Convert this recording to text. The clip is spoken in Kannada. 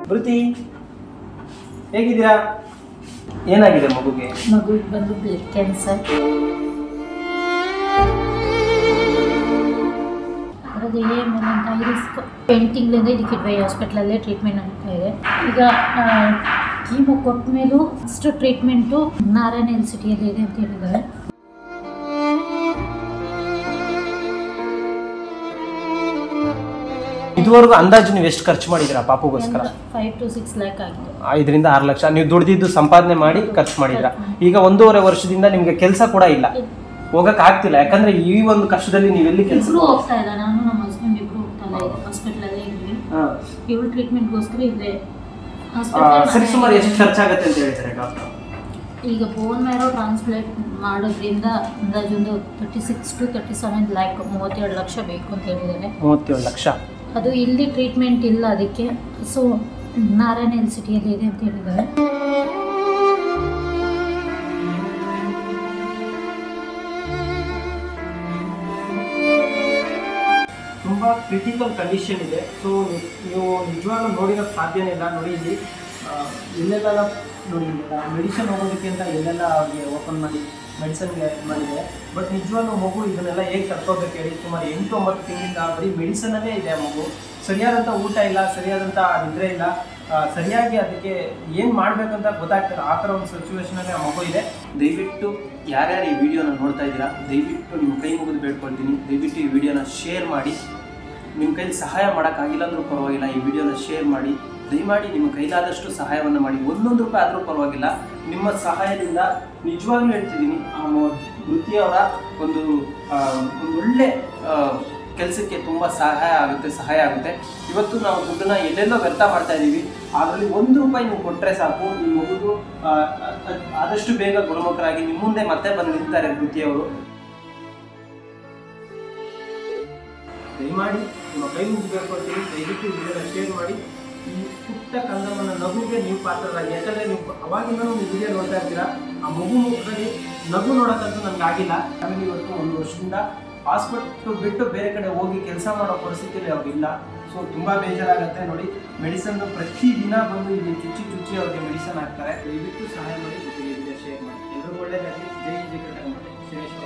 ಧೃತಿ ಹೇಗಿದ್ದೀರಾ ಏನಾಗಿದೆ ಮಗುಗೆ ಮಗುಗೆ ಬಂದು ಬ್ಲಡ್ ಕ್ಯಾನ್ಸರ್ ಅದು ಎ ಎಮ್ ಎಲ್ ಅಂತ ಐರಿಸ್ಕ್ ಎಂಟು ತಿಂಗಳಿಂದ ಇದಕ್ಕೆ ವೈ ಹಾಸ್ಪಿಟ್ಲಲ್ಲೇ ಟ್ರೀಟ್ಮೆಂಟ್ ಆಗ್ತಾ ಇದೆ ಈಗ ಕೀಮೋ ಕೊಟ್ಟ ಮೇಲೂ ಅಷ್ಟು ಟ್ರೀಟ್ಮೆಂಟು ನಾರಾಯಣ ಎಲ್ ಸಿಟಿಯಲ್ಲಿ ಇದೆ ಅಂತ ಹೇಳಿದ್ದಾರೆ ಇದುವರೆಗೂ ಅಂದಾಜು ನೀವು ಎಷ್ಟು ಖರ್ಚು ಮಾಡಿದ್ದೀರಾ ಪಾಪುಗೋಸ್ಕರ ಫೈವ್ ಟು ಸಿಕ್ಸ್ ಲ್ಯಾಕ್ ಆಗಿದೆ ಐದರಿಂದ ಆರು ಲಕ್ಷ ನೀವು ದುಡ್ದಿದ್ದು ಸಂಪಾದನೆ ಮಾಡಿ ಖರ್ಚು ಮಾಡಿದ್ರ ಈಗ ಒಂದೂವರೆ ವರ್ಷದಿಂದ ನಿಮ್ಗೆ ಕೆಲಸ ಕೂಡ ಇಲ್ಲ ಹೋಗಕ್ ಆಗ್ತಿಲ್ಲ ಯಾಕಂದ್ರೆ ಈ ಒಂದು ಕಷ್ಟದಲ್ಲಿ ನೀವೆಲ್ಲಿ ಕೆಲಸ ಇಬ್ರು ಹೋಗ್ತಾ ಇಲ್ಲ ನಾನು ನಮ್ಮ ಹಸ್ಬೆಂಡ್ ಇಬ್ರು ಹೋಗ್ತಾ ಇಲ್ಲ ಹಾಸ್ಪಿಟ್ಲಲ್ಲೇ ಇದ್ವಿ ಇವಳು ಟ್ರೀಟ್ಮೆಂಟ್ಗೋಸ್ಕರ ಇಲ್ಲೇ ಸರಿ ಸುಮಾರು ಹಾಸ್ಪಿಟಲ್ ಎಷ್ಟು ಖರ್ಚಾಗತ್ತೆ ಅಂತ ಹೇಳ್ತಾರೆ ಡಾಕ್ಟರ್ ಈಗ ಬೋನ್ ಮ್ಯಾರೋ ಟ್ರಾನ್ಸ್ಪ್ಲೇಟ್ ಮಾಡೋದ್ರಿಂದ ಅಂದಾಜು ಒಂದು thirty six to thirty seven lakh ಮೂವತ್ತೇಳು ಲಕ್ಷ ಬೇಕು ಅಂತ ಹೇಳಿದ್ದಾರೆ ಮೂವತ್ತೇಳು ಲಕ್ಷ ಅದು ಇಲ್ಲಿ ಟ್ರೀಟ್ಮೆಂಟ್ ಇಲ್ಲ ಅದಕ್ಕೆ ಸೊ ನಾರಾಯಣ ಎಲ್ ಸಿಟಿಯಲ್ಲಿ ಇದೆ ಅಂತ ಹೇಳಿದ್ದಾರೆ ತುಂಬಾ ಕ್ರಿಟಿಕಲ್ ಕಂಡೀಷನ್ ಇದೆ ಸೊ ನೀವು ನಿಜವಾಗ್ಲೂ ನೋಡಿರೋಕ್ಕೆ ಸಾಧ್ಯನೇ ಇಲ್ಲ ನೋಡಿ ಇಲ್ಲಿ ಆ, ಎಲ್ಲೆಲ್ಲ ನೋಡಿ ಮೆಡಿಸಿನ್ ಹೋಗೋದಕ್ಕೆ ಅಂತ ಎಲ್ಲೆಲ್ಲ ಅವ್ರಿಗೆ ಓಪನ್ ಮಾಡಿ ಮೆಡಿಸನ್ಗೆ ಮಾಡಿದೆ ಬಟ್ ನಿಜವಾಗ್ಲೂ ಮಗು ಇದನ್ನೆಲ್ಲ ಹೇಗೆ ತಡ್ಕೋಬೇಕು ಹೇಳಿ ಸುಮಾರು ಎಂಟು ಒಂಬತ್ತು ತಿಂಗಳಿಂದ ಬರೀ ಮೆಡಿಸನಲ್ಲೇ ಇದೆ ಆ ಮಗು ಸರಿಯಾದಂಥ ಊಟ ಇಲ್ಲ ಸರಿಯಾದಂಥ ನಿದ್ರೆ ಇಲ್ಲ ಆ, ಸರಿಯಾಗಿ ಅದಕ್ಕೆ ಏನು ಮಾಡಬೇಕಂತ ಗೊತ್ತಾಗ್ತಿಲ್ಲ ಆ ಥರ ಒಂದು ಸಿಚುವೇಶನಲ್ಲಿ ಆ ಮಗು ಇದೆ ದಯವಿಟ್ಟು ಯಾರ್ಯಾರು ಈ ವಿಡಿಯೋನ ನೋಡ್ತಾ ಇದ್ದೀರಾ ದಯವಿಟ್ಟು ನಿಮ್ಮ ಕೈ ಮುಗಿದು ಬೇಡ್ಕೊಳ್ತೀನಿ ದಯವಿಟ್ಟು ಈ ವಿಡಿಯೋನ ಶೇರ್ ಮಾಡಿ ನಿಮ್ಮ ಕೈಲಿ ಸಹಾಯ ಮಾಡೋಕ್ಕಾಗಿಲ್ಲ ಅಂದರೂ ಪರವಾಗಿಲ್ಲ ಈ ವಿಡಿಯೋನ ಶೇರ್ ಮಾಡಿ ದಯಮಾಡಿ ನಿಮ್ಮ ಕೈಲಾದಷ್ಟು ಸಹಾಯವನ್ನು ಮಾಡಿ ಒಂದೊಂದು ರೂಪಾಯಿ ಆದರೂ ಪರವಾಗಿಲ್ಲ ನಿಮ್ಮ ಸಹಾಯದಿಂದ ನಿಜವಾಗ್ಲೂ ಹೇಳ್ತಿದ್ದೀನಿ ಆ ಮ- ವೃತ್ತಿಯವರ ಒಂದು ಆ, ಒಂದು ಒಳ್ಳೆ ಕೆಲಸಕ್ಕೆ ತುಂಬ ಸಹಾಯ ಆಗುತ್ತೆ ಸಹಾಯ ಆಗುತ್ತೆ ಇವತ್ತು ನಾವು ದುಡ್ಡನ್ನ ಎಲ್ಲೆಲ್ಲೋ ವ್ಯರ್ಥ ಮಾಡ್ತಾ ಇದ್ದೀವಿ ಅದರಲ್ಲಿ ಒಂದು ರೂಪಾಯಿ ನೀವು ಕೊಟ್ಟರೆ ಸಾಕು ಈ ಮಗುದು ಆ, ಆ- ಆದಷ್ಟು ಬೇಗ ಗುಣಮುಖರಾಗಿ ನಿಮ್ಮ ಮುಂದೆ ಮತ್ತೆ ಬಂದು ನಿಲ್ತಾರೆ ವೃತ್ತಿಯವರು ದಯಮಾಡಿ ನಿಮ್ಮ ಕೈ ಮುಗಿಬೇಕೊಳ್ತೀನಿ ದಯವಿಟ್ಟು ವಿಡಿಯೋನ ಶೇರ್ ಮಾಡಿ ಈ ಪುಟ್ಟ ಕಂದಮ್ಮನ ನಗುಗೆ ನೀವು ಪಾತ್ರರಾಗಿ ಯಾಕಂದ್ರೆ ನೀವು ಅವಾಗಿಂದ ನೀವು ವಿಡಿಯೋ ನೋಡ್ತಾ ಇರ್ತೀರಾ ಆ ಮಗು ಮುಖದಲ್ಲಿ ನಗು ನೋಡೋಕ್ಕಂತೂ ನನಗೆ ಆಗಿಲ್ಲ ಫ್ಯಾಮಿಲಿ ಇವತ್ತು ಒಂದು ವರ್ಷದಿಂದ ಹಾಸ್ಪಿಟ್ಲ್ ಬಿಟ್ಟು ಬೇರೆ ಕಡೆ ಹೋಗಿ ಕೆಲಸ ಮಾಡೋ ಪರಿಸ್ಥಿತಿಯಲ್ಲಿ ಅವ್ರಿಲ್ಲ ಸೊ ತುಂಬ ಬೇಜಾರಾಗುತ್ತೆ ನೋಡಿ ಮೆಡಿಸನ್ ಪ್ರತಿ ದಿನ ಬಂದು ಇಲ್ಲಿ ಚುಚ್ಚಿ ಚುಚ್ಚಿ ಅವ್ರಿಗೆ ಮೆಡಿಸನ್ ಹಾಕ್ತಾರೆ ದಯವಿಟ್ಟು ಸಹಾಯ ಮಾಡಿ ಜೊತೆಗೆ ವಿಡಿಯೋ ಶೇರ್ ಮಾಡಿ ಎಲ್ಲರಿಗೂ ಒಳ್ಳೆಯದಾಗಲಿ ಜೈ ಜೈ ಕರ್ನಾಟಕ ಮಾಡಿ ಶ್ರೇಷ್ಠ